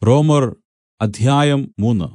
റോമർ അധ്യായം മൂന്ന്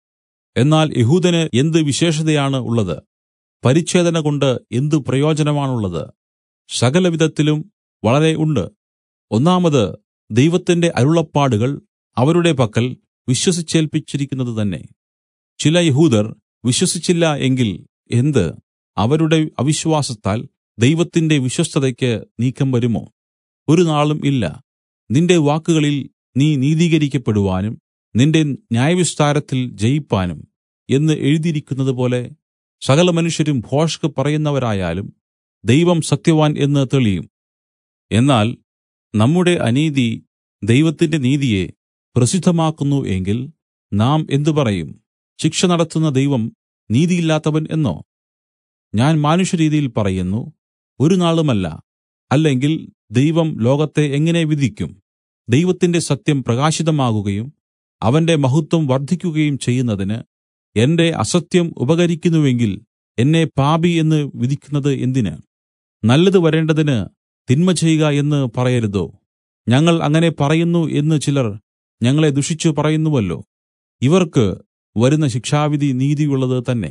എന്നാൽ യഹൂദന് എന്ത് വിശേഷതയാണ് ഉള്ളത് പരിച്ഛേദന കൊണ്ട് എന്ത് പ്രയോജനമാണുള്ളത് സകലവിധത്തിലും വളരെ ഉണ്ട് ഒന്നാമത് ദൈവത്തിന്റെ അരുളപ്പാടുകൾ അവരുടെ പക്കൽ വിശ്വസിച്ചേൽപ്പിച്ചിരിക്കുന്നത് തന്നെ ചില യഹൂദർ വിശ്വസിച്ചില്ല എങ്കിൽ എന്ത് അവരുടെ അവിശ്വാസത്താൽ ദൈവത്തിന്റെ വിശ്വസ്തതയ്ക്ക് നീക്കം വരുമോ ഒരു നാളും ഇല്ല നിന്റെ വാക്കുകളിൽ നീ നീതീകരിക്കപ്പെടുവാനും നിന്റെ ന്യായവിസ്താരത്തിൽ ജയിപ്പാനും എന്ന് എഴുതിയിരിക്കുന്നതുപോലെ സകല മനുഷ്യരും ഭോഷ്ക് പറയുന്നവരായാലും ദൈവം സത്യവാൻ എന്ന് തെളിയും എന്നാൽ നമ്മുടെ അനീതി ദൈവത്തിന്റെ നീതിയെ പ്രസിദ്ധമാക്കുന്നു എങ്കിൽ നാം എന്ത് പറയും ശിക്ഷ നടത്തുന്ന ദൈവം നീതിയില്ലാത്തവൻ എന്നോ ഞാൻ മാനുഷരീതിയിൽ പറയുന്നു ഒരു നാളുമല്ല അല്ലെങ്കിൽ ദൈവം ലോകത്തെ എങ്ങനെ വിധിക്കും ദൈവത്തിന്റെ സത്യം പ്രകാശിതമാകുകയും അവന്റെ മഹത്വം വർദ്ധിക്കുകയും ചെയ്യുന്നതിന് എന്റെ അസത്യം ഉപകരിക്കുന്നുവെങ്കിൽ എന്നെ പാപി എന്ന് വിധിക്കുന്നത് എന്തിന് നല്ലത് വരേണ്ടതിന് തിന്മ ചെയ്യുക എന്ന് പറയരുതോ ഞങ്ങൾ അങ്ങനെ പറയുന്നു എന്ന് ചിലർ ഞങ്ങളെ ദുഷിച്ചു പറയുന്നുവല്ലോ ഇവർക്ക് വരുന്ന ശിക്ഷാവിധി നീതിയുള്ളത് തന്നെ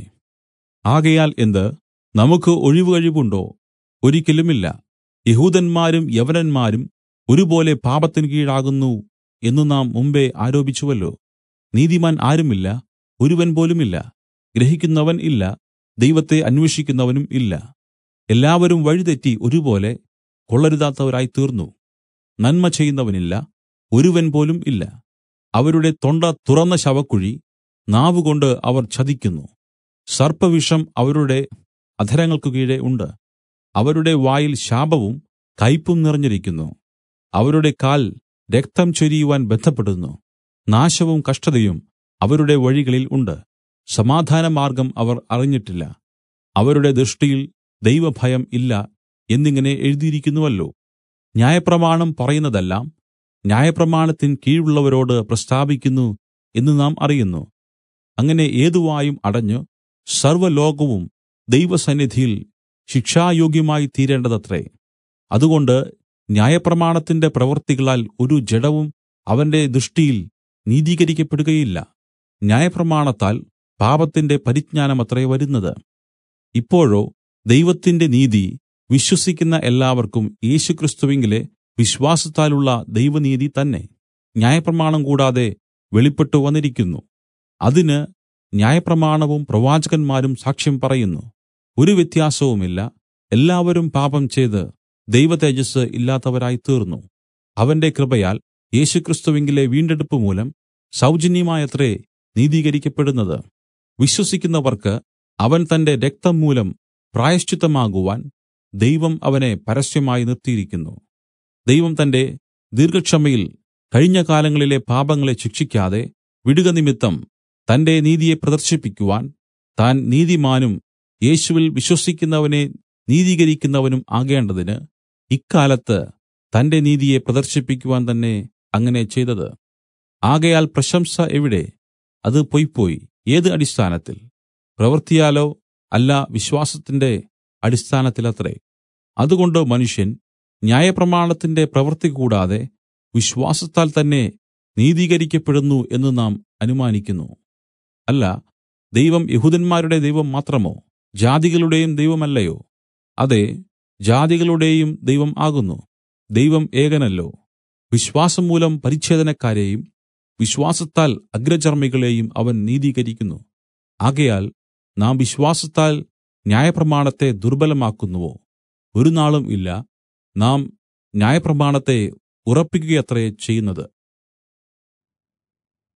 ആകയാൽ എന്ത് നമുക്ക് ഒഴിവുകഴിവുണ്ടോ ഒരിക്കലുമില്ല യഹൂദന്മാരും യവനന്മാരും ഒരുപോലെ പാപത്തിന് കീഴാകുന്നു എന്ന് നാം മുമ്പേ ആരോപിച്ചുവല്ലോ നീതിമാൻ ആരുമില്ല ഒരുവൻ പോലുമില്ല ഗ്രഹിക്കുന്നവൻ ഇല്ല ദൈവത്തെ അന്വേഷിക്കുന്നവനും ഇല്ല എല്ലാവരും വഴിതെറ്റി ഒരുപോലെ കൊള്ളരുതാത്തവരായി തീർന്നു നന്മ ചെയ്യുന്നവനില്ല ഒരുവൻ പോലും ഇല്ല അവരുടെ തൊണ്ട തുറന്ന ശവക്കുഴി നാവുകൊണ്ട് അവർ ചതിക്കുന്നു സർപ്പവിഷം അവരുടെ അധരങ്ങൾക്ക് കീഴെ ഉണ്ട് അവരുടെ വായിൽ ശാപവും കയ്പും നിറഞ്ഞിരിക്കുന്നു അവരുടെ കാൽ രക്തം ചൊരിയുവാൻ ബന്ധപ്പെടുന്നു നാശവും കഷ്ടതയും അവരുടെ വഴികളിൽ ഉണ്ട് സമാധാനമാർഗം അവർ അറിഞ്ഞിട്ടില്ല അവരുടെ ദൃഷ്ടിയിൽ ദൈവഭയം ഇല്ല എന്നിങ്ങനെ എഴുതിയിരിക്കുന്നുവല്ലോ ന്യായപ്രമാണം പറയുന്നതെല്ലാം ന്യായപ്രമാണത്തിൻ കീഴുള്ളവരോട് പ്രസ്താവിക്കുന്നു എന്ന് നാം അറിയുന്നു അങ്ങനെ ഏതു വായും അടഞ്ഞു സർവ്വലോകവും ദൈവസന്നിധിയിൽ ശിക്ഷായോഗ്യമായി തീരേണ്ടതത്രേ അതുകൊണ്ട് ന്യായപ്രമാണത്തിന്റെ പ്രവൃത്തികളാൽ ഒരു ജഡവും അവന്റെ ദൃഷ്ടിയിൽ നീതീകരിക്കപ്പെടുകയില്ല ന്യായപ്രമാണത്താൽ പാപത്തിന്റെ പരിജ്ഞാനമത്രേ വരുന്നത് ഇപ്പോഴോ ദൈവത്തിന്റെ നീതി വിശ്വസിക്കുന്ന എല്ലാവർക്കും യേശുക്രിസ്തുവിങ്കലെ വിശ്വാസത്താലുള്ള ദൈവനീതി തന്നെ ന്യായപ്രമാണം കൂടാതെ വെളിപ്പെട്ടു വന്നിരിക്കുന്നു അതിന് ന്യായപ്രമാണവും പ്രവാചകന്മാരും സാക്ഷ്യം പറയുന്നു ഒരു വ്യത്യാസവുമില്ല എല്ലാവരും പാപം ചെയ്ത് ദൈവതേജസ് ഇല്ലാത്തവരായി തീർന്നു അവന്റെ കൃപയാൽ യേശുക്രിസ്തുവിങ്കിലെ വീണ്ടെടുപ്പ് മൂലം സൗജന്യമായത്രേ നീതീകരിക്കപ്പെടുന്നത് വിശ്വസിക്കുന്നവർക്ക് അവൻ തന്റെ രക്തം മൂലം പ്രായശ്ചിത്തമാകുവാൻ ദൈവം അവനെ പരസ്യമായി നിർത്തിയിരിക്കുന്നു ദൈവം തന്റെ ദീർഘക്ഷമയിൽ കഴിഞ്ഞ കാലങ്ങളിലെ പാപങ്ങളെ ശിക്ഷിക്കാതെ വിടുക നിമിത്തം തന്റെ നീതിയെ പ്രദർശിപ്പിക്കുവാൻ താൻ നീതിമാനും യേശുവിൽ വിശ്വസിക്കുന്നവനെ നീതീകരിക്കുന്നവനും ആകേണ്ടതിന് ഇക്കാലത്ത് തന്റെ നീതിയെ പ്രദർശിപ്പിക്കുവാൻ തന്നെ അങ്ങനെ ചെയ്തത് ആകയാൽ പ്രശംസ എവിടെ അത് പൊയ്പോയി ഏത് അടിസ്ഥാനത്തിൽ പ്രവൃത്തിയാലോ അല്ല വിശ്വാസത്തിന്റെ അടിസ്ഥാനത്തിലത്രേ അതുകൊണ്ട് മനുഷ്യൻ ന്യായപ്രമാണത്തിന്റെ പ്രവൃത്തി കൂടാതെ വിശ്വാസത്താൽ തന്നെ നീതീകരിക്കപ്പെടുന്നു എന്ന് നാം അനുമാനിക്കുന്നു അല്ല ദൈവം യഹൂദന്മാരുടെ ദൈവം മാത്രമോ ജാതികളുടെയും ദൈവമല്ലയോ അതെ ജാതികളുടെയും ദൈവം ആകുന്നു ദൈവം ഏകനല്ലോ വിശ്വാസം മൂലം പരിച്ഛേദനക്കാരെയും വിശ്വാസത്താൽ അഗ്രചർമ്മികളെയും അവൻ നീതീകരിക്കുന്നു ആകയാൽ നാം വിശ്വാസത്താൽ ന്യായപ്രമാണത്തെ ദുർബലമാക്കുന്നുവോ ഒരു നാളും ഇല്ല നാം ന്യായപ്രമാണത്തെ ഉറപ്പിക്കുകയത്രേ ചെയ്യുന്നത്